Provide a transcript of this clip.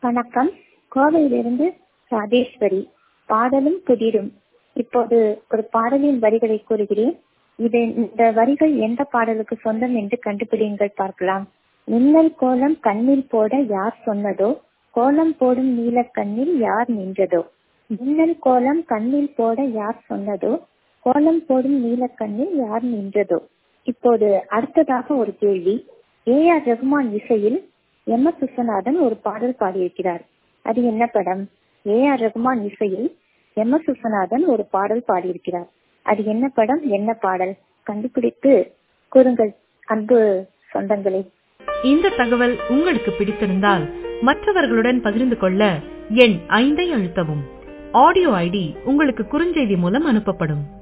வணக்கம் கோவையிலிருந்து ராஜேஸ்வரி பாடலும் புதிரும் இப்போது ஒரு பாடலின் வரிகளை கூறுகிறேன் இது இந்த வரிகள் எந்த பாடலுக்கு சொந்தம் என்று கண்டுபிடிங்கள் பார்க்கலாம் மின்னல் கோலம் கண்ணில் போட யார் சொன்னதோ கோலம் போடும் நீலக்கண்ணில் யார் நின்றதோ மின்னல் கோலம் கண்ணில் போட யார் சொன்னதோ கோலம் போடும் நீலக்கண்ணில் யார் நின்றதோ இப்போது அடுத்ததாக ஒரு கேள்வி ஏ ஆர் ரகுமான் இசையில் எம் எஸ் விஸ்வநாதன் ஒரு பாடல் பாடியிருக்கிறார் அது என்ன படம் ஏ ஆர் ரகுமான் இசையில் எம் எஸ் விஸ்வநாதன் ஒரு பாடல் பாடியிருக்கிறார் அது என்ன படம் என்ன பாடல் கண்டுபிடித்து கூறுங்கள் அன்பு சொந்தங்களே இந்த தகவல் உங்களுக்கு பிடித்திருந்தால் மற்றவர்களுடன் பகிர்ந்து கொள்ள எண் ஐந்தை அழுத்தவும் ஆடியோ ஐடி உங்களுக்கு குறுஞ்செய்தி மூலம் அனுப்பப்படும்